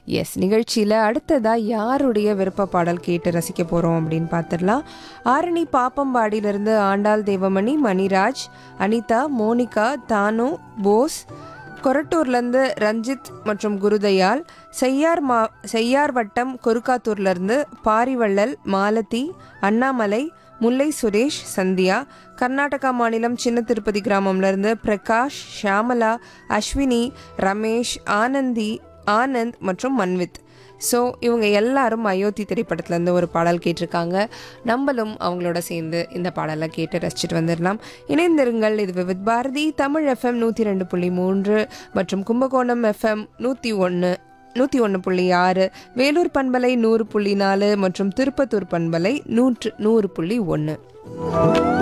S நிகழ்ச்சியில் அடுத்ததாக யாருடைய விருப்ப பாடல் கேட்டு ரசிக்க போகிறோம் அப்படின்னு பார்த்துடலாம் ஆரணி பாப்பம்பாடியிலிருந்து ஆண்டாள் தேவமணி மணிராஜ் அனிதா மோனிகா தானு போஸ் கொரட்டூர்லேருந்து ரஞ்சித் மற்றும் குருதயாள் செய்யார் மா செய்யார் வட்டம் கொருக்காத்தூர்லேருந்து பாரிவள்ளல் மாலதி அண்ணாமலை முல்லை சுரேஷ் சந்தியா கர்நாடகா மாநிலம் சின்ன திருப்பதி கிராமம்லேருந்து பிரகாஷ் ஷியாமலா அஸ்வினி ரமேஷ் ஆனந்தி ஆனந்த் மற்றும் மன்வித் ஸோ இவங்க எல்லாரும் அயோத்தி திரைப்படத்துலேருந்து ஒரு பாடல் கேட்டிருக்காங்க நம்மளும் அவங்களோட சேர்ந்து இந்த பாடலை கேட்டு ரசிச்சுட்டு வந்துடலாம் இணைந்திருங்கள் இது விவித் பாரதி தமிழ் எஃப்எம் நூற்றி ரெண்டு புள்ளி மூன்று மற்றும் கும்பகோணம் எஃப்எம் நூற்றி ஒன்று நூற்றி ஒன்று புள்ளி ஆறு வேலூர் பண்பலை நூறு புள்ளி நாலு மற்றும் திருப்பத்தூர் பண்பலை நூற்று நூறு புள்ளி ஒன்று